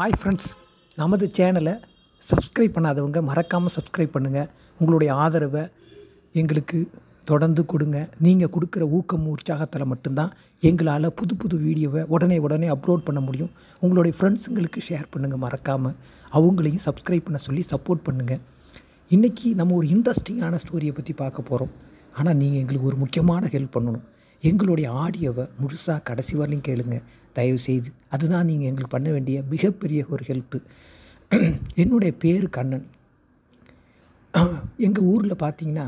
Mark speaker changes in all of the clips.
Speaker 1: Hi friends நமது சேனலை subscribe பண்ணாதவங்க மறக்காமல் சப்ஸ்கிரைப் பண்ணுங்கள் உங்களுடைய ஆதரவை எங்களுக்கு தொடர்ந்து கொடுங்க நீங்கள் கொடுக்குற ஊக்கம் உற்சாகத்தில் மட்டும்தான் எங்களால் புது புது வீடியோவை உடனே உடனே அப்லோட் பண்ண முடியும் உங்களுடைய ஃப்ரெண்ட்ஸுங்களுக்கு ஷேர் பண்ணுங்கள் மறக்காமல் அவங்களையும் சப்ஸ்கிரைப் பண்ண சொல்லி சப்போர்ட் பண்ணுங்கள் இன்றைக்கி நம்ம ஒரு இன்ட்ரெஸ்டிங்கான ஸ்டோரியை பற்றி பார்க்க போகிறோம் ஆனால் நீங்கள் எங்களுக்கு ஒரு முக்கியமான ஹெல்ப் பண்ணணும் எங்களுடைய ஆடியோவை முழுசாக கடைசி வரலையும் கேளுங்க தயவு செய்து அதுதான் நீங்கள் எங்களுக்கு பண்ண வேண்டிய மிகப்பெரிய ஒரு ஹெல்ப்பு என்னுடைய பேர் கண்ணன் எங்கள் ஊரில் பார்த்தீங்கன்னா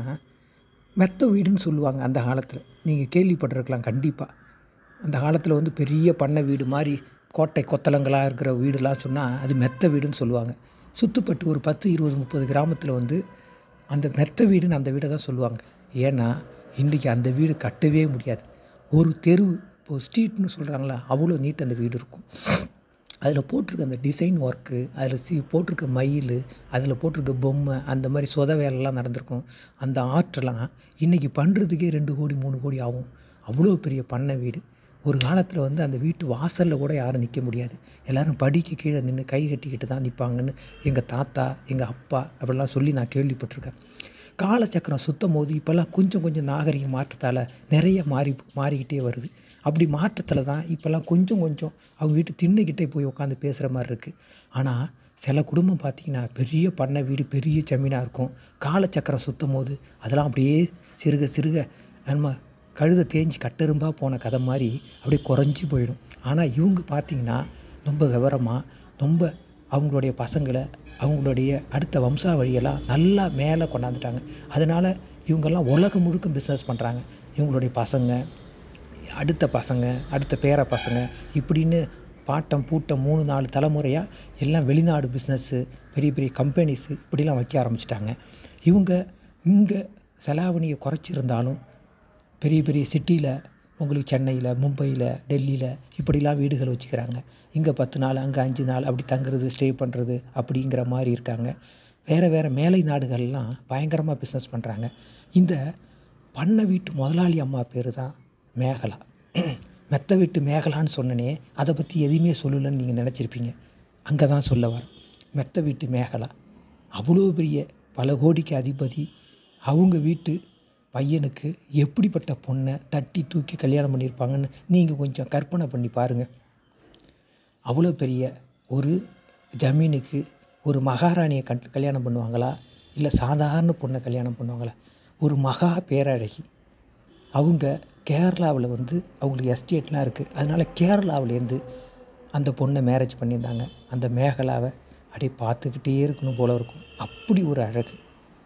Speaker 1: மெத்த வீடுன்னு சொல்லுவாங்க அந்த காலத்தில் நீங்கள் கேள்விப்பட்டிருக்கலாம் கண்டிப்பாக அந்த காலத்தில் வந்து பெரிய பண்ணை வீடு மாதிரி கோட்டை கொத்தலங்களாக இருக்கிற வீடுலாம் சொன்னால் அது மெத்த வீடுன்னு சொல்லுவாங்க சுற்றுப்பட்டு ஒரு பத்து இருபது முப்பது கிராமத்தில் வந்து அந்த மெத்த வீடுன்னு அந்த வீடை தான் சொல்லுவாங்க ஏன்னா இன்றைக்கி அந்த வீடு கட்டவே முடியாது ஒரு தெரு இப்போ ஸ்ட்ரீட்னு சொல்கிறாங்களா அவ்வளோ நீட் அந்த வீடு இருக்கும் அதில் போட்டிருக்க அந்த டிசைன் ஒர்க்கு அதில் சி போட்டிருக்க மயில் அதில் போட்டிருக்க பொம்மை அந்த மாதிரி சொத வேலைலாம் நடந்திருக்கும் அந்த ஆர்ட்டெல்லாம் இன்றைக்கி பண்ணுறதுக்கே ரெண்டு கோடி மூணு கோடி ஆகும் அவ்வளோ பெரிய பண்ணை வீடு ஒரு காலத்தில் வந்து அந்த வீட்டு வாசலில் கூட யாரும் நிற்க முடியாது எல்லோரும் படிக்கு கீழே நின்று கை கட்டிக்கிட்டு தான் நிற்பாங்கன்னு எங்கள் தாத்தா எங்கள் அப்பா அப்படிலாம் சொல்லி நான் கேள்விப்பட்டிருக்கேன் காலச்சக்கரம் சுத்தம் போது இப்போல்லாம் கொஞ்சம் கொஞ்சம் நாகரிக மாற்றத்தால் நிறைய மாறி மாறிக்கிட்டே வருது அப்படி மாற்றத்தில் தான் இப்போல்லாம் கொஞ்சம் கொஞ்சம் அவங்க வீட்டு திண்ணைக்கிட்டே போய் உட்காந்து பேசுகிற மாதிரி இருக்குது ஆனால் சில குடும்பம் பார்த்திங்கன்னா பெரிய பண்ணை வீடு பெரிய ஜமீனாக இருக்கும் காலச்சக்கரம் சுத்தம் போது அதெல்லாம் அப்படியே சிறுக சிறுக நம்ம கழுதை தேஞ்சு கட்டெரும்பாக போன கதை மாதிரி அப்படியே குறைஞ்சி போயிடும் ஆனால் இவங்க பார்த்திங்கன்னா ரொம்ப விவரமாக ரொம்ப அவங்களுடைய பசங்களை அவங்களுடைய அடுத்த வம்சாவழியெல்லாம் நல்லா மேலே கொண்டாந்துட்டாங்க அதனால் இவங்கெல்லாம் உலகம் முழுக்க பிஸ்னஸ் பண்ணுறாங்க இவங்களுடைய பசங்க அடுத்த பசங்க அடுத்த பேர பசங்க இப்படின்னு பாட்டம் பூட்டம் மூணு நாலு தலைமுறையாக எல்லாம் வெளிநாடு பிஸ்னஸ்ஸு பெரிய பெரிய கம்பெனிஸு இப்படிலாம் வைக்க ஆரம்பிச்சிட்டாங்க இவங்க இங்கே செலாவணியை குறைச்சிருந்தாலும் பெரிய பெரிய சிட்டியில் உங்களுக்கு சென்னையில் மும்பையில் டெல்லியில் இப்படிலாம் வீடுகள் வச்சுக்கிறாங்க இங்கே பத்து நாள் அங்கே அஞ்சு நாள் அப்படி தங்குறது ஸ்டே பண்ணுறது அப்படிங்கிற மாதிரி இருக்காங்க வேறு வேறு மேலை நாடுகள்லாம் பயங்கரமாக பிஸ்னஸ் பண்ணுறாங்க இந்த பண்ணை வீட்டு முதலாளி அம்மா பேர் தான் மேகலா மெத்த வீட்டு மேகலான்னு சொன்னனே அதை பற்றி எதுவுமே சொல்லலைன்னு நீங்கள் நினச்சிருப்பீங்க அங்கே தான் சொல்ல வரேன் மெத்த வீட்டு மேகலா அவ்வளோ பெரிய பல கோடிக்கு அதிபதி அவங்க வீட்டு பையனுக்கு எப்படிப்பட்ட பொண்ணை தட்டி தூக்கி கல்யாணம் பண்ணியிருப்பாங்கன்னு நீங்கள் கொஞ்சம் கற்பனை பண்ணி பாருங்கள் அவ்வளோ பெரிய ஒரு ஜமீனுக்கு ஒரு மகாராணியை கண் கல்யாணம் பண்ணுவாங்களா இல்லை சாதாரண பொண்ணை கல்யாணம் பண்ணுவாங்களா ஒரு மகா பேரழகி அவங்க கேரளாவில் வந்து அவங்களுக்கு எஸ்டேட்லாம் இருக்குது அதனால் கேரளாவிலேருந்து அந்த பொண்ணை மேரேஜ் பண்ணியிருந்தாங்க அந்த மேகலாவை அப்படியே பார்த்துக்கிட்டே இருக்கணும் போல இருக்கும் அப்படி ஒரு அழகு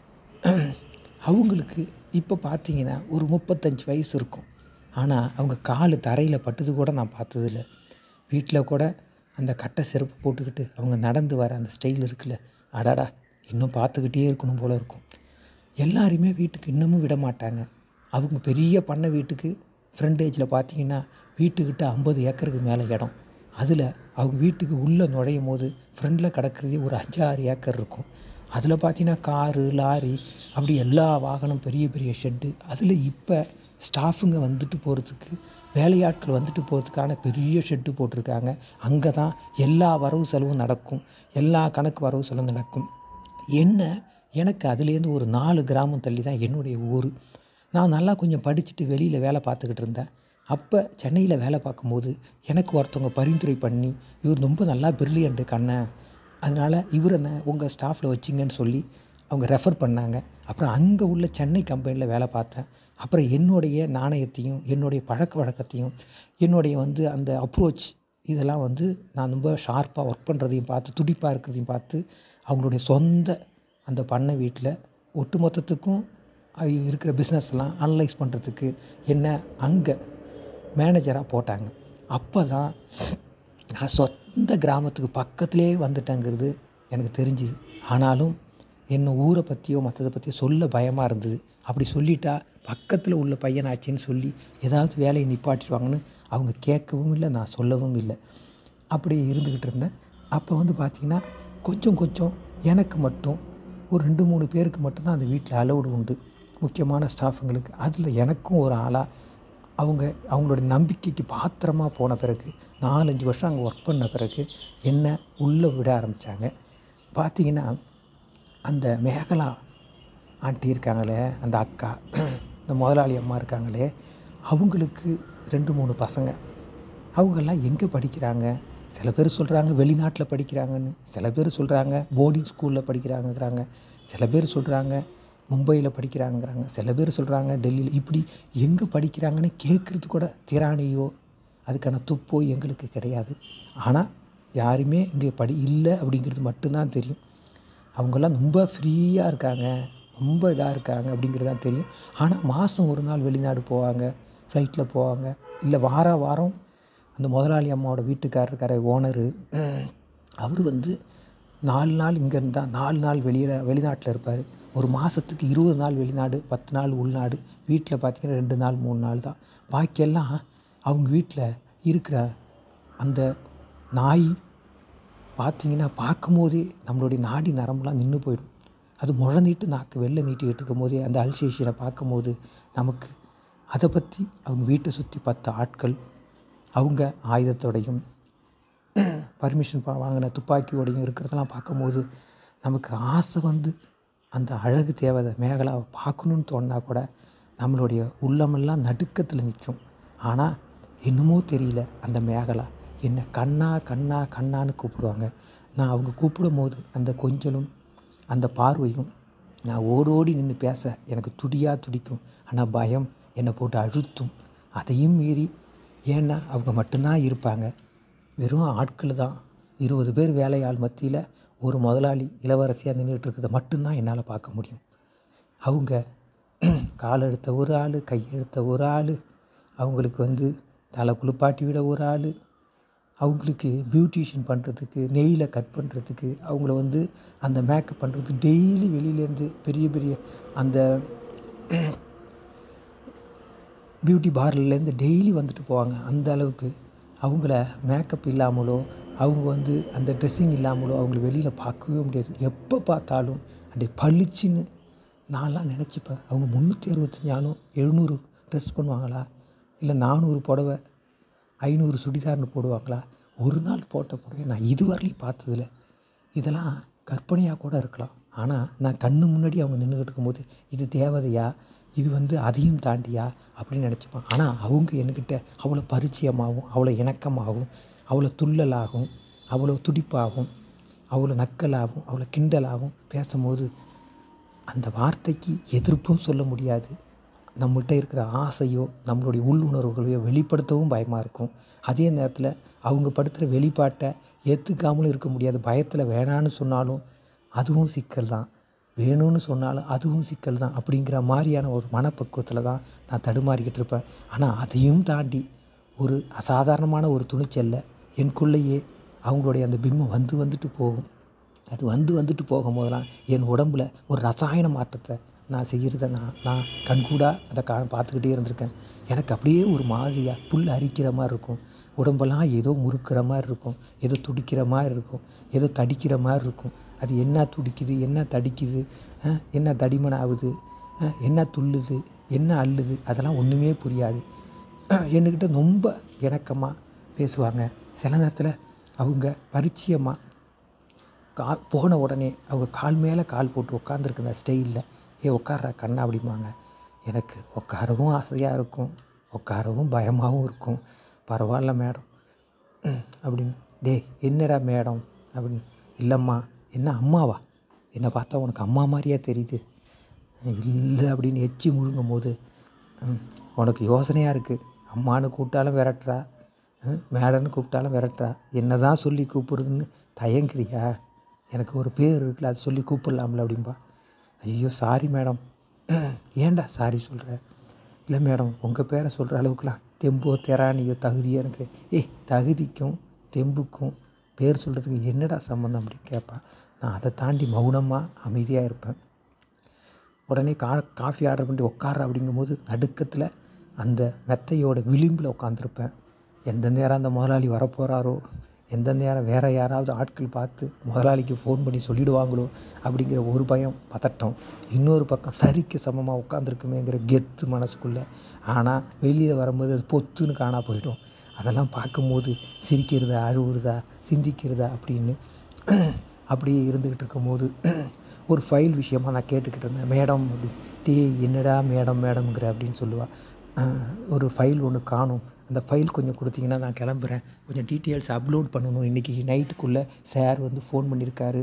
Speaker 1: அவங்களுக்கு இப்போ பார்த்தீங்கன்னா ஒரு முப்பத்தஞ்சு வயசு இருக்கும் ஆனால் அவங்க கால் தரையில் பட்டது கூட நான் பார்த்ததில்ல வீட்டில் கூட அந்த கட்டை செருப்பு போட்டுக்கிட்டு அவங்க நடந்து வர அந்த ஸ்டைல் இருக்குல்ல அடாடா இன்னும் பார்த்துக்கிட்டே இருக்கணும் போல் இருக்கும் எல்லாருமே வீட்டுக்கு இன்னமும் விட மாட்டாங்க அவங்க பெரிய பண்ணை வீட்டுக்கு ஃப்ரண்டேஜில் பார்த்தீங்கன்னா வீட்டுக்கிட்ட ஐம்பது ஏக்கருக்கு மேலே இடம் அதில் அவங்க வீட்டுக்கு உள்ளே நுழையும் போது ஃப்ரண்டில் கிடக்கிறதே ஒரு அஞ்சாறு ஏக்கர் இருக்கும் அதில் பார்த்தீங்கன்னா காரு லாரி அப்படி எல்லா வாகனம் பெரிய பெரிய ஷெட்டு அதில் இப்போ ஸ்டாஃபுங்க வந்துட்டு போகிறதுக்கு வேலையாட்கள் வந்துட்டு போகிறதுக்கான பெரிய ஷெட்டு போட்டிருக்காங்க அங்கே தான் எல்லா வரவு செலவும் நடக்கும் எல்லா கணக்கு வரவு செலவும் நடக்கும் என்ன எனக்கு அதுலேருந்து ஒரு நாலு கிராமம் தள்ளி தான் என்னுடைய ஊர் நான் நல்லா கொஞ்சம் படிச்சுட்டு வெளியில் வேலை பார்த்துக்கிட்டு இருந்தேன் அப்போ சென்னையில் வேலை பார்க்கும்போது எனக்கு ஒருத்தவங்க பரிந்துரை பண்ணி இவர் ரொம்ப நல்லா பிரில்லியண்ட்டு கண்ணன் அதனால் இவரை உங்கள் ஸ்டாஃபில் வச்சிங்கன்னு சொல்லி அவங்க ரெஃபர் பண்ணாங்க அப்புறம் அங்கே உள்ள சென்னை கம்பெனியில் வேலை பார்த்தேன் அப்புறம் என்னுடைய நாணயத்தையும் என்னுடைய பழக்க வழக்கத்தையும் என்னுடைய வந்து அந்த அப்ரோச் இதெல்லாம் வந்து நான் ரொம்ப ஷார்ப்பாக ஒர்க் பண்ணுறதையும் பார்த்து துடிப்பாக இருக்கிறதையும் பார்த்து அவங்களுடைய சொந்த அந்த பண்ணை வீட்டில் ஒட்டு மொத்தத்துக்கும் இருக்கிற பிஸ்னஸ்லாம் அனலைஸ் பண்ணுறதுக்கு என்ன அங்கே மேனேஜராக போட்டாங்க அப்போ தான் நான் சொந்த கிராமத்துக்கு பக்கத்துலேயே வந்துட்டேங்கிறது எனக்கு தெரிஞ்சுது ஆனாலும் என்ன ஊரை பற்றியோ மற்றதை பற்றியோ சொல்ல பயமாக இருந்தது அப்படி சொல்லிட்டா பக்கத்தில் உள்ள பையனாச்சின்னு சொல்லி ஏதாவது வேலையை நிப்பாட்டிடுவாங்கன்னு அவங்க கேட்கவும் இல்லை நான் சொல்லவும் இல்லை அப்படி இருந்துக்கிட்டு இருந்தேன் அப்போ வந்து பார்த்திங்கன்னா கொஞ்சம் கொஞ்சம் எனக்கு மட்டும் ஒரு ரெண்டு மூணு பேருக்கு மட்டும்தான் அந்த வீட்டில் அலௌடு உண்டு முக்கியமான ஸ்டாஃபுங்களுக்கு அதில் எனக்கும் ஒரு ஆளாக அவங்க அவங்களோட நம்பிக்கைக்கு பாத்திரமா போன பிறகு நாலஞ்சு வருஷம் அங்கே ஒர்க் பண்ண பிறகு என்னை உள்ளே விட ஆரம்பித்தாங்க பார்த்தீங்கன்னா அந்த மேகலா ஆண்டி இருக்காங்களே அந்த அக்கா இந்த முதலாளி அம்மா இருக்காங்களே அவங்களுக்கு ரெண்டு மூணு பசங்க அவங்கெல்லாம் எங்கே படிக்கிறாங்க சில பேர் சொல்கிறாங்க வெளிநாட்டில் படிக்கிறாங்கன்னு சில பேர் சொல்கிறாங்க போர்டிங் ஸ்கூலில் படிக்கிறாங்கங்கிறாங்க சில பேர் சொல்கிறாங்க மும்பையில் படிக்கிறாங்கங்கிறாங்க சில பேர் சொல்கிறாங்க டெல்லியில் இப்படி எங்கே படிக்கிறாங்கன்னு கேட்குறது கூட திராணியோ அதுக்கான துப்போ எங்களுக்கு கிடையாது ஆனால் யாருமே இங்கே படி இல்லை அப்படிங்கிறது மட்டும்தான் தெரியும் அவங்கெல்லாம் ரொம்ப ஃப்ரீயாக இருக்காங்க ரொம்ப இதாக இருக்காங்க அப்படிங்கிறது தான் தெரியும் ஆனால் மாதம் ஒரு நாள் வெளிநாடு போவாங்க ஃப்ளைட்டில் போவாங்க இல்லை வார வாரம் அந்த முதலாளி அம்மாவோட வீட்டுக்காரர் இருக்கார் ஓனரு அவர் வந்து நாலு நாள் இங்கே இருந்தால் நாலு நாள் வெளியில் வெளிநாட்டில் இருப்பார் ஒரு மாதத்துக்கு இருபது நாள் வெளிநாடு பத்து நாள் உள்நாடு வீட்டில் பார்த்திங்கன்னா ரெண்டு நாள் மூணு நாள் தான் பாக்கியெல்லாம் அவங்க வீட்டில் இருக்கிற அந்த நாய் பார்த்திங்கன்னா பார்க்கும்போதே நம்மளுடைய நாடி நரம்புலாம் நின்று போயிடும் அது முழ நீட்டு நாக்கு வெளில நீட்டிக்கிட்டு இருக்கும்போதே அந்த அல்சேஷனை பார்க்கும்போது நமக்கு அதை பற்றி அவங்க வீட்டை சுற்றி பத்து ஆட்கள் அவங்க ஆயுதத்தோடையும் பர்மிஷன் வாங்கின துப்பாக்கியோடையும் இருக்கிறதெல்லாம் பார்க்கும்போது நமக்கு ஆசை வந்து அந்த அழகு தேவதை மேகலாவை பார்க்கணுன்னு தோணுனா கூட நம்மளுடைய உள்ளமெல்லாம் நடுக்கத்தில் நிற்கும் ஆனால் என்னமோ தெரியல அந்த மேகலா என்னை கண்ணா கண்ணா கண்ணான்னு கூப்பிடுவாங்க நான் அவங்க கூப்பிடும் போது அந்த கொஞ்சலும் அந்த பார்வையும் நான் ஓடோடி நின்று பேச எனக்கு துடியாக துடிக்கும் ஆனால் பயம் என்னை போட்டு அழுத்தும் அதையும் மீறி ஏன்னா அவங்க மட்டும்தான் இருப்பாங்க வெறும் ஆட்கள் தான் இருபது பேர் வேலையாள் மத்தியில் ஒரு முதலாளி இளவரசியாக நின்றுட்டு இருக்கிறத மட்டும்தான் என்னால் பார்க்க முடியும் அவங்க கால் எடுத்த ஒரு ஆள் கை எடுத்த ஒரு ஆள் அவங்களுக்கு வந்து தலை குளிப்பாட்டி விட ஒரு ஆள் அவங்களுக்கு பியூட்டிஷியன் பண்ணுறதுக்கு நெய்யில் கட் பண்ணுறதுக்கு அவங்கள வந்து அந்த மேக்கப் பண்ணுறதுக்கு டெய்லி வெளியிலேருந்து பெரிய பெரிய அந்த பியூட்டி பார்லர்லேருந்து டெய்லி வந்துட்டு போவாங்க அந்த அளவுக்கு அவங்கள மேக்கப் இல்லாமலோ அவங்க வந்து அந்த ட்ரெஸ்ஸிங் இல்லாமலோ அவங்கள வெளியில் பார்க்கவே முடியாது எப்போ பார்த்தாலும் அப்படியே பளிச்சுன்னு நான்லாம் நினச்சிப்பேன் அவங்க முந்நூற்றி அறுபத்தஞ்சி நாளும் எழுநூறு ட்ரெஸ் பண்ணுவாங்களா இல்லை நானூறு புடவை ஐநூறு சுடிதார்னு போடுவாங்களா ஒரு நாள் போட்ட புடவை நான் இதுவரையிலும் பார்த்ததில்ல இதெல்லாம் கற்பனையாக கூட இருக்கலாம் ஆனால் நான் கண்ணு முன்னாடி அவங்க நின்றுக்கிட்டு இருக்கும்போது இது தேவதையா இது வந்து அதையும் தாண்டியா அப்படின்னு நினச்சிப்பேன் ஆனால் அவங்க என்கிட்ட அவ்வளோ பரிச்சயமாகவும் அவ்வளோ இணக்கமாகவும் அவ்வளோ துள்ளலாகவும் அவ்வளோ துடிப்பாகவும் அவ்வளோ நக்கலாகவும் அவ்வளோ கிண்டலாகவும் பேசும்போது அந்த வார்த்தைக்கு எதிர்ப்பும் சொல்ல முடியாது நம்மள்கிட்ட இருக்கிற ஆசையோ நம்மளுடைய உள்ளுணர்வுகளையோ வெளிப்படுத்தவும் பயமாக இருக்கும் அதே நேரத்தில் அவங்க படுத்துகிற வெளிப்பாட்டை ஏற்றுக்காமலும் இருக்க முடியாது பயத்தில் வேணான்னு சொன்னாலும் அதுவும் சிக்கல் தான் வேணும்னு சொன்னாலும் அதுவும் சிக்கல் தான் அப்படிங்கிற மாதிரியான ஒரு மனப்பக்குவத்தில் தான் நான் தடுமாறிக்கிட்டு இருப்பேன் ஆனால் அதையும் தாண்டி ஒரு அசாதாரணமான ஒரு துணிச்சலில் எனக்குள்ளேயே அவங்களுடைய அந்த பிம்பம் வந்து வந்துட்டு போகும் அது வந்து வந்துட்டு போகும்போதெல்லாம் என் உடம்புல ஒரு ரசாயன மாற்றத்தை நான் செய்கிறத நான் நான் கண்கூடாக அதை கா பார்த்துக்கிட்டே இருந்திருக்கேன் எனக்கு அப்படியே ஒரு மாதிரியாக புல் அரிக்கிற மாதிரி இருக்கும் உடம்பெல்லாம் ஏதோ முறுக்கிற மாதிரி இருக்கும் ஏதோ துடிக்கிற மாதிரி இருக்கும் ஏதோ தடிக்கிற மாதிரி இருக்கும் அது என்ன துடிக்குது என்ன தடிக்குது அஹ், என்ன தடிமன் ஆகுது அஹ், என்ன துள்ளுது என்ன அள்ளுது அதெல்லாம் ஒன்றுமே புரியாது என்கிட்ட ரொம்ப இணக்கமாக பேசுவாங்க சில நேரத்தில் அவங்க பரிச்சயமாக கா போன உடனே அவங்க கால் மேலே கால் போட்டு உட்காந்துருக்க அந்த ஸ்டைலில் ஏ உட்கார்ற கண்ணா அப்படிம்பாங்க எனக்கு உட்காரவும் ஆசையாக இருக்கும் உட்காரவும் பயமாகவும் இருக்கும் பரவாயில்ல மேடம் ம், அப்படின்னு டேய் என்னடா மேடம் அப்படின்னு இல்லைம்மா என்ன அம்மாவா என்னை பார்த்தா உனக்கு அம்மா மாதிரியா தெரியுது இல்லை அப்படின்னு எச்சி முழுங்கும் போது ம், உனக்கு யோசனையாக இருக்குது அம்மானு கூப்பிட்டாலும் விரட்டுறா ம், மேடன்னு கூப்பிட்டாலும் விரட்டுறா என்ன தான் சொல்லி கூப்பிடுறதுன்னு தயங்குறியா எனக்கு ஒரு பேர் இருக்குல்ல அது சொல்லி கூப்பிடலாம்ல அப்படின்பா ஐயோ சாரி மேடம் ஏன்டா சாரி சொல்கிற இல்லை மேடம் உங்கள் பேரை சொல்கிற அளவுக்குலாம் தெம்போ திராணியோ தகுதியோ எனக்கு கிடையாது. ஏய் தகுதிக்கும் தெம்புக்கும் பேர் சொல்கிறதுக்கு என்னடா சம்மந்தம் அப்படின்னு கேட்பான் நான் அதை தாண்டி மௌனமாக அமைதியாக இருப்பேன் உடனே கா காஃபி ஆர்டர் பண்ணிட்டு உட்கார அப்படிங்கும்போது நடுக்கத்தில் அந்த மெத்தையோட விளிம்பில் உட்காந்துருப்பேன் எந்த நேரம் அந்த முதலாளி வரப்போகிறாரோ எந்த நேரம் வேறு யாராவது ஆட்கள் பார்த்து முதலாளிக்கு ஃபோன் பண்ணி சொல்லிடுவாங்களோ அப்படிங்கிற ஒரு பயம் பதட்டம் இன்னொரு பக்கம் சரிக்கு சமமாக உட்காந்துருக்குமேங்கிற கெத்து மனசுக்குள்ளே ஆனால் வெளியில் வரும்போது அது பொத்துன்னு காணா போயிடும் அதெல்லாம் பார்க்கும்போது சிரிக்கிறதா அழுவுறதா சிந்திக்கிறதா அப்படின்னு அப்படியே இருந்துக்கிட்டு இருக்கும்போது ஒரு ஃபைல் விஷயமா நான் கேட்டுக்கிட்டு இருந்தேன் மேடம் அப்படி டேய் என்னடா மேடம் மேடம்ங்கிற அப்படின்னு சொல்லுவாள் ஒரு ஃபைல் ஒன்று காணும் அந்த ஃபைல் கொஞ்சம் கொடுத்தீங்கன்னா நான் கிளம்புறேன் கொஞ்சம் டீட்டெயில்ஸ் அப்லோட் பண்ணணும் இன்றைக்கி நைட்டுக்குள்ளே சார் வந்து ஃபோன் பண்ணியிருக்காரு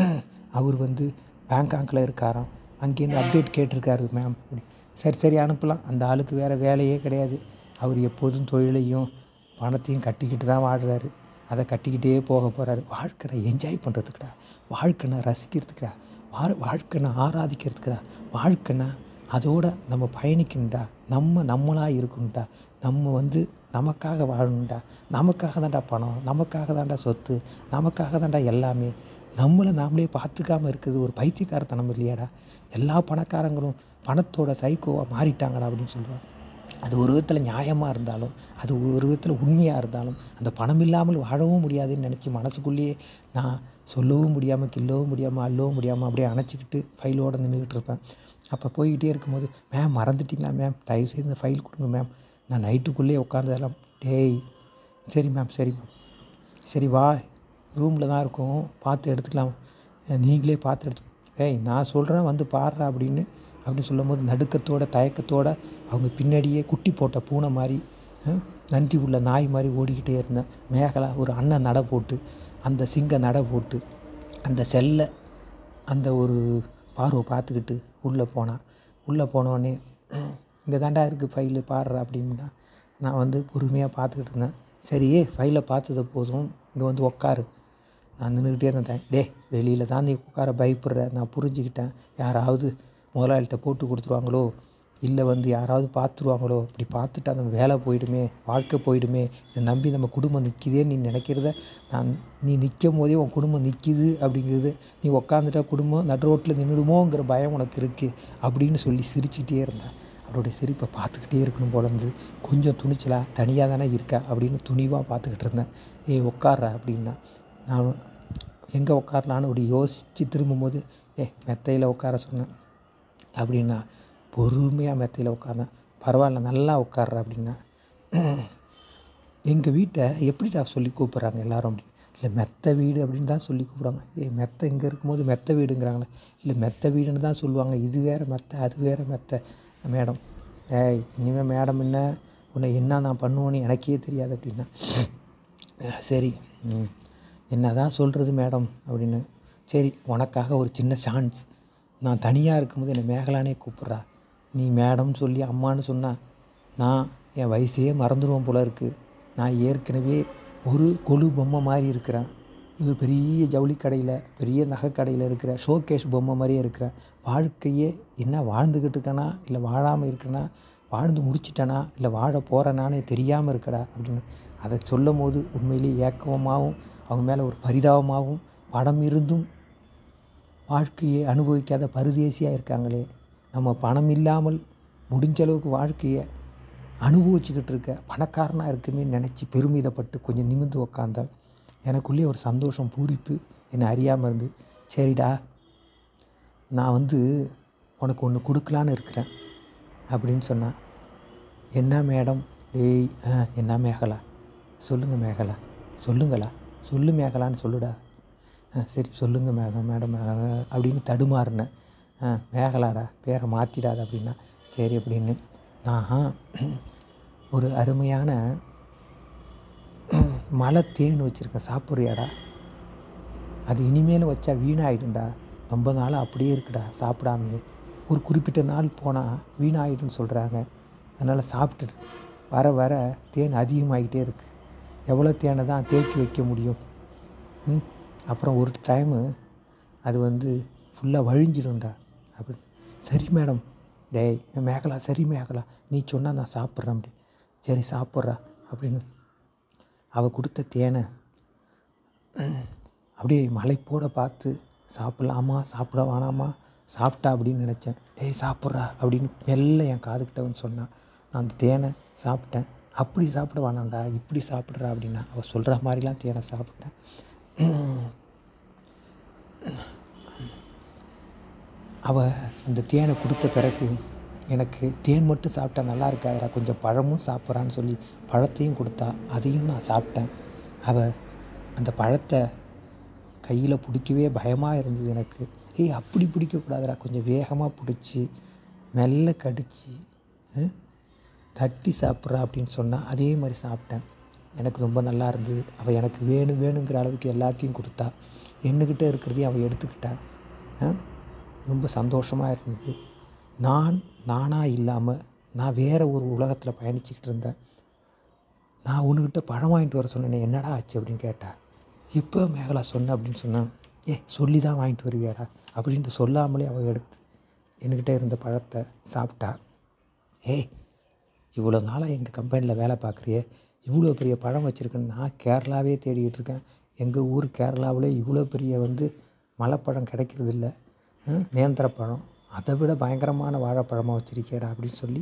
Speaker 1: அவர் வந்து பேங்காங்கில் இருக்காராம் அங்கேருந்து அப்டேட் கேட்டிருக்காரு மேம் அப்படி சரி சரி அனுப்பலாம் அந்த ஆளுக்கு வேறு வேலையே கிடையாது அவர் எப்போதும் தொழிலையும் பணத்தையும் கட்டிக்கிட்டு தான் வாடுறாரு அதை கட்டிக்கிட்டே போக போகிறாரு வாழ்க்கையை என்ஜாய் பண்ணுறதுக்குடா வாழ்க்கைனை ரசிக்கிறதுக்குடா வா வாழ்க்கைனை ஆராதிக்கிறதுக்குடா வாழ்க்கைனை அதோட நம்ம பயணிக்கணும்டா நம்ம நம்மளாக இருக்கணும்டா நம்ம வந்து நமக்காக வாழணும்டா நமக்காக தான்டா பணம் நமக்காக தான்டா சொத்து நமக்காக தான்டா எல்லாமே நம்மளை நாமளே பார்த்துக்காம இருக்கிறது ஒரு பைத்தியக்காரத்தனம் இல்லையாடா எல்லா பணக்காரங்களும் பணத்தோட சைக்கோவாக மாறிட்டாங்கடா அப்படின்னு சொல்லுவாங்க அது ஒரு விதத்தில் நியாயமாக இருந்தாலும் அது ஒரு விதத்தில் உண்மையாக இருந்தாலும் அந்த பணம் இல்லாமல் வாழவும் முடியாதுன்னு நினச்சி மனசுக்குள்ளேயே நான் சொல்லவும் முடியாமல் கில்லவும் முடியாமல் அள்ளவும் முடியாமல் அப்படியே அணைச்சிக்கிட்டு ஃபைலோடு நின்றுக்கிட்டு இருப்பேன் அப்போ போய்கிட்டே இருக்கும்போது மேம் மறந்துட்டீங்களா மேம் தயவுசெய்து இந்த ஃபைல் கொடுங்க மேம் நான் நைட்டுக்குள்ளேயே உட்காந்ததெல்லாம் டேய் சரி மேம் சரி மேம் சரி வா ரூமில் தான் இருக்கோம் பார்த்து எடுத்துக்கலாம் நீங்களே பார்த்து எடுத்து ஏய் நான் சொல்கிறேன் வந்து பாடுறா அப்படின்னு அப்படின்னு சொல்லும்போது நடுக்கத்தோட தயக்கத்தோட அவங்க பின்னாடியே குட்டி போட்ட பூனை மாதிரி அஹ், நன்றி உள்ள நாய் மாதிரி ஓடிக்கிட்டே இருந்தேன் மேகலா ஒரு அண்ணன் நடை போட்டு அந்த சிங்க நடை போட்டு அந்த செல்லை அந்த ஒரு பார்வை பார்த்துக்கிட்டு உள்ளே போனான் உள்ளே போனோடனே இங்கே தாண்டா இருக்குது ஃபைலு பாடுறா அப்படின்னா நான் வந்து பொறுமையாக பார்த்துக்கிட்டு இருந்தேன் சரி ஃபைலை பார்த்தது போதும் இங்கே வந்து உக்காரு நான் நின்றுக்கிட்டே இருந்தேன் டே வெளியில் தான் நீ உட்கார பயப்படுற நான் புரிஞ்சுக்கிட்டேன் யாராவது முதலாளிகிட்ட போட்டு கொடுத்துருவாங்களோ இல்லை வந்து யாராவது பார்த்துருவாங்களோ இப்படி பார்த்துட்டு அந்த வேலை போயிடுமே வாழ்க்கை போயிடுமே இதை நம்பி நம்ம குடும்பம் நிற்கிதே நீ நினைக்கிறத நான் நீ நிற்கும் போதே உன் குடும்பம் நிற்கிது அப்படிங்கிறது நீ உக்காந்துட்டா குடும்பம் நடு ரோட்டில் நின்றுடுமோங்கிற பயம் உனக்கு இருக்குது அப்படின்னு சொல்லி சிரிச்சுக்கிட்டே இருந்தேன் அவருடைய சிரிப்பை பார்த்துக்கிட்டே இருக்கணும் போல இருந்தது கொஞ்சம் துணிச்சலா தனியாக தானே இருக்கா அப்படின்னு துணிவாக பார்த்துக்கிட்டு இருந்தேன் ஏய் உட்கார்றா அப்படின்னா நான் எங்கே உட்காரலான்னு அப்படி யோசித்து திரும்பும்போது ஏ மெத்தையில் உட்கார சொன்னேன் அப்படின்னா பொறுமையாக மெத்தையில் உட்காந்தேன் பரவாயில்ல நல்லா உட்கார்ற அப்படின்னா எங்கள் வீட்டை எப்படிடா சொல்லி கூப்பிட்றாங்க எல்லாரும் அப்படி இல்லை மெத்த வீடு அப்படின்னு தான் சொல்லி கூப்பிடுவாங்க ஏய் மெத்த இங்கே இருக்கும்போது மெத்த வீடுங்கிறாங்களே இல்லை மெத்த வீடுன்னு தான் சொல்லுவாங்க இது வேறு மெத்த அது வேறு மெத்த மேடம் ஏய் இனிமேல் மேடம் என்ன உன்னை என்ன நான் பண்ணுவேன்னு எனக்கே தெரியாது அப்படின்னா அஹ் சரி ம் என்ன தான் சொல்கிறது மேடம் அப்படின்னு சரி உனக்காக ஒரு சின்ன சான்ஸ் நான் தனியாக இருக்கும்போது என்னை மேகலானே கூப்பிட்றா நீ மேடம்னு சொல்லி அம்மான்னு சொன்னா நான் என் வயசையே மறந்துடுவேன் போல இருக்குது நான் ஏற்கனவே ஒரு கொலு பொம்மை மாதிரி இருக்கிறேன் இது பெரிய ஜவுளி கடையில் பெரிய நகை கடையில் இருக்கிற ஷோகேஷ் பொம்மை மாதிரியே இருக்கிறேன் வாழ்க்கையே என்ன வாழ்ந்துக்கிட்டு இருக்கேனா இல்லை வாழாமல் இருக்கேனா வாழ்ந்து முடிச்சிட்டேனா இல்லை வாழ போகிறேனானே தெரியாமல் இருக்கடா அப்படின்னு அதை சொல்லும் போது உண்மையிலேயே ஏக்கமாகவும் அவங்க மேலே ஒரு பரிதாபமாகவும் பணம் இருந்தும் வாழ்க்கையை அனுபவிக்காத பரதேசியாக இருக்காங்களே நம்ம பணம் இல்லாமல் முடிஞ்ச அளவுக்கு வாழ்க்கையை அனுபவிச்சுக்கிட்டு இருக்க பணக்காரனாக இருக்குமே நினச்சி பெருமிதப்பட்டு கொஞ்சம் நிமிர்ந்து உக்காந்தேன் எனக்குள்ளேயே ஒரு சந்தோஷம் பூரிப்பு என்னை அறியாமல் இருந்து சரிடா நான் வந்து உனக்கு ஒன்று கொடுக்கலான்னு இருக்கிறேன் அப்படின்னு சொன்னான் என்ன மேடம் டேய் ஆ என்ன மேகலா சொல்லுங்கள் மேகலா சொல்லுங்களா சொல்லு மேகலான்னு சொல்லுடா ஆ சரி சொல்லுங்கள் மேக மேடம் மேகலா அப்படின்னு தடுமாறினேன் ஆ மேகலாடா பேரை மாற்றிடாத அப்படின்னா சரி அப்படின்னு நான் ஒரு அருமையான மலை தேன் வச்சுருக்கேன் சாப்பிட்றியாடா அது இனிமேல் வச்சா வீணாயிடும்டா ரொம்ப நாளாக அப்படியே இருக்குடா சாப்பிடாமையே ஒரு குறிப்பிட்ட நாள் போனால் வீணாயிடும்னு சொல்கிறாங்க அதனால் சாப்பிட்டுட்டு வர வர தேன் அதிகமாகிட்டே இருக்குது எவ்வளோ தேனை தான் தேக்கி வைக்க முடியும் ம் அப்புறம் ஒரு டைமு அது வந்து ஃபுல்லாக வழிஞ்சிடும்டா அப்படி சரி மேடம் டேய் மேகலா சரி மேகலா நீ சொன்னால் நான் சாப்பிட்றேன் அப்படி சரி சாப்பிட்றா அப்படின்னு அவள் கொடுத்த தேனை அப்படியே மலைப்போட பார்த்து சாப்பிட்லாமா சாப்பிட வேணாமா சாப்பிட்டா அப்படின்னு நினச்சேன் டேய் சாப்பிட்றா அப்படின்னு மெல்ல என் காதுகிட்ட வந்து சொன்னான் நான் அந்த தேனை சாப்பிட்டேன் அப்படி சாப்பிட வேணாம்டா இப்படி சாப்பிட்றா அப்படின்னா அவள் சொல்கிற மாதிரிலாம் தேனை சாப்பிட்டேன் அவள் அந்த தேனை கொடுத்த பிறகு எனக்கு தேன் மட்டும் சாப்பிட்டா நல்லா இருக்காதுடா கொஞ்சம் பழமும் சாப்பிட்றான்னு சொல்லி பழத்தையும் கொடுத்தா அதையும் நான் சாப்பிட்டேன் அவள் அந்த பழத்தை கையில் பிடிக்கவே பயமாக இருந்தது எனக்கு ஏய் அப்படி பிடிக்கக்கூடாதுடா கொஞ்சம் வேகமாக பிடிச்சி மெல்ல கடித்து தட்டி சாப்பிட்றா அப்படின்னு சொன்னால் அதே மாதிரி சாப்பிட்டேன் எனக்கு ரொம்ப நல்லா இருந்தது அவள் எனக்கு வேணும் வேணுங்கிற அளவுக்கு எல்லாத்தையும் கொடுத்தா என்கிட்ட இருக்கிறதையும் அவள் எடுத்துக்கிட்டா ஆ? ரொம்ப சந்தோஷமாக இருந்தது நான் நானாக இல்லாமல் நான் வேறு ஒரு உலகத்தில் பயணிச்சுக்கிட்டு இருந்தேன் நான் உன்கிட்ட பழம் வாங்கிட்டு வர சொன்னேனே என்னடா ஆச்சு அப்படின்னு கேட்டா இப்போ மேகலா சொன்ன அப்படின்னு சொன்னான் ஏ சொல்லி தான் வாங்கிட்டு வருவியாடா அப்படின்ட்டு சொல்லாமலே அவள் எடுத்து என்கிட்ட இருந்த பழத்தை சாப்பிட்டா ஏய் இவ்வளோ நாளாக எங்கள் கம்பெனியில் வேலை பார்க்குறியே இவ்வளோ பெரிய பழம் வச்சுருக்கேன்னு நான் கேரளாவே தேடிக்கிட்டு இருக்கேன் எங்கள் ஊர் கேரளாவில் இவ்வளோ பெரிய வந்து மலைப்பழம் கிடைக்கிறது இல்லை நேந்திர பழம் அதை விட பயங்கரமான வாழைப்பழமாக வச்சுருக்கேடா அப்படின்னு சொல்லி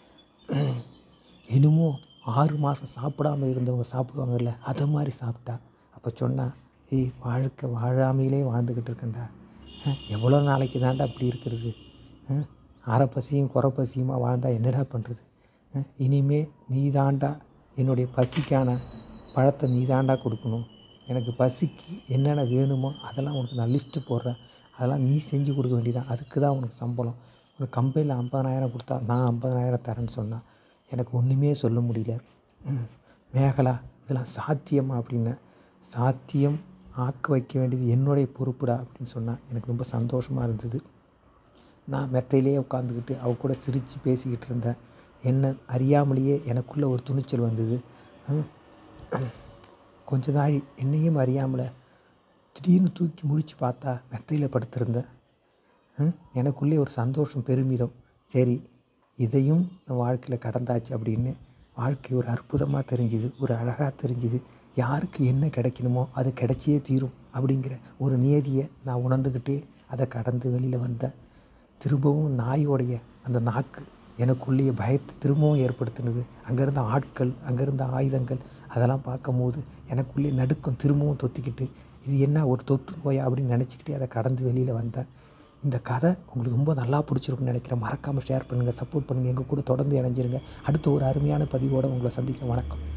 Speaker 1: என்னமோ ஆறு மாதம் சாப்பிடாம இருந்தவங்க சாப்பிடுவாங்கல்ல அதை மாதிரி சாப்பிட்டா அப்போ சொன்னா ஏய் வாழ்க்கை வாழாமையிலே வாழ்ந்துக்கிட்டு இருக்கேன்டா அஹ், எவ்வளோ நாளைக்கு தான்டா அப்படி இருக்கிறது அஹ், அரை பசியும் குறை பசியுமா வாழ்ந்தா என்னடா பண்ணுறது இனிமே நீ தாண்டா என்னுடைய பசிக்கான பழத்தை நீ தாண்டா கொடுக்கணும் எனக்கு பசிக்கு என்னென்ன வேணுமோ அதெல்லாம் உனக்கு நான் லிஸ்ட்டு போடுறேன் அதெல்லாம் நீ செஞ்சு கொடுக்க வேண்டியதான் அதுக்கு தான் உனக்கு சம்பளம் உனக்கு கம்பெனியில் ஐம்பதனாயிரம் கொடுத்தா நான் ஐம்பதனாயிரம் தரேன்னு சொன்னான் எனக்கு ஒன்றுமே சொல்ல முடியல ம், மேகலா இதெல்லாம் சாத்தியமா அப்படின்னேன் சாத்தியம் ஆக்க வைக்க வேண்டியது என்னுடைய பொறுப்புடா அப்படின்னு சொன்னான் எனக்கு ரொம்ப சந்தோஷமாக இருந்தது நான் மெத்தையிலே உட்காந்துக்கிட்டு அவ கூட சிரித்து பேசிக்கிட்டு இருந்தேன் என்ன அறியாமலேயே எனக்குள்ளே ஒரு துணிச்சல் வந்தது ம். கொஞ்ச நாள் என்னையும் அறியாமல திடீர்னு தூக்கி முழிச்சு பார்த்தா மெத்தையில் படுத்திருந்தேன் ம், எனக்குள்ளே ஒரு சந்தோஷம் பெருமிதம் சரி இதையும் நான் வாழ்க்கையில் கடந்தாச்சு அப்படின்னு வாழ்க்கை ஒரு அற்புதமாக தெரிஞ்சுது ஒரு அழகாக தெரிஞ்சுது யாருக்கு என்ன கிடைக்கணுமோ அது கிடைச்சியே தீரும் அப்படிங்கிற ஒரு நியதியை நான் உணர்ந்துக்கிட்டே அதை கடந்து வெளியில் வந்தேன் திரும்பவும் நாயோடைய அந்த நாக்கு எனக்குள்ளேயே பயத்தை திரும்பவும் ஏற்படுத்தினது அங்கேருந்த ஆட்கள் அங்கேருந்த ஆயுதங்கள் அதெல்லாம் பார்க்கும்போது எனக்குள்ளே நடுக்கம் திரும்பவும் தொத்திக்கிட்டு இது என்ன ஒரு தொற்று நோயா அப்படின்னு நினச்சிக்கிட்டே அதை கடந்து வெளியில் வந்தேன் இந்த கதை உங்களுக்கு ரொம்ப நல்லா பிடிச்சிருக்குன்னு நினைக்கிறேன் மறக்காமல் ஷேர் பண்ணுங்கள் சப்போர்ட் பண்ணுங்கள் எங்கள் கூட தொடர்ந்து இணைஞ்சிருங்க அடுத்த ஒரு அருமையான பதிவோடு உங்களை சந்திக்க வணக்கம்